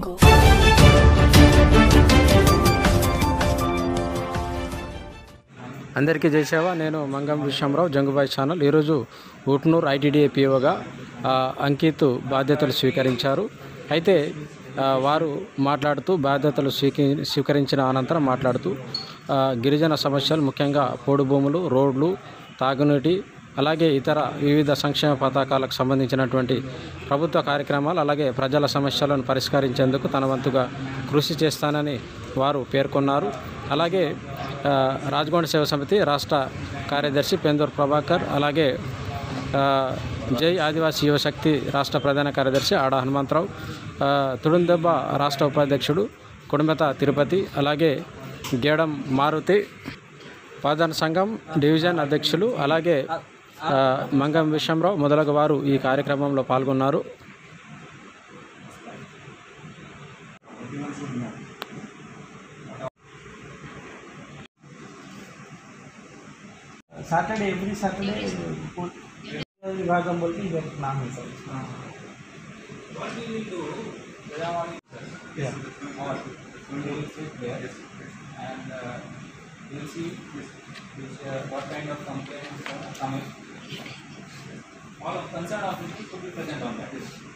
jungle. అందరికీ జైసేవ నేను మంగం విశ్వమరావు జంగుబాయ్ channel ఈరోజు ఊట్నూరు ఐటీడీఏ పిఓగా అంకిత్ బాధ్యతలు స్వీకరించారు అయితే ఆ, వారు మాట్లాడుతూ బాధ్యతలు స్వీకి స్వీకరించిన అనంతరం మాట్లాడుతూ ఆ, గిరిజన సమస్యలు ముఖ్యంగా పోడు భూములు రోడ్లు తాగునీటి అలాగే ఇతర వివిధ సంక్షేమ పథకాలకు సంబంధించినటువంటి ప్రభుత్వ కార్యక్రమాలు అలాగే ప్రజల సమస్యలను పరిష్కరించేందుకు తన వంతుగా కృషి చేస్తానని వారు పేర్కొన్నారు అలాగే ఆ, రాజగొండ సేవ సమితి రాష్ట్ర కార్యదర్శి పెందూరు ప్రభాకర్ అలాగే ఆ, జై ఆదివాసీ యువశక్తి రాష్ట్ర ప్రధాన కార్యదర్శి ఆడ హనుమంతరావు ఆ, తుడుందెబ్బ రాష్ట్ర ఉపాధ్యక్షుడు కుడుమెత తిరుపతి అలాగే గేడం మారుతి పాదన సంఘం డివిజన్ అధ్యక్షులు అలాగే ఆ, మంగం విశ్వంరావు మొదలగు వారు ఈ కార్యక్రమంలో పాల్గొన్నారు सैटरडे एवरी सैटरडे विभागम बोल के इधर नाम है sir Yeah. We will sit there and uh, we'll see which, uh, what kind of complaints are coming. All of concerned officers could be present on that.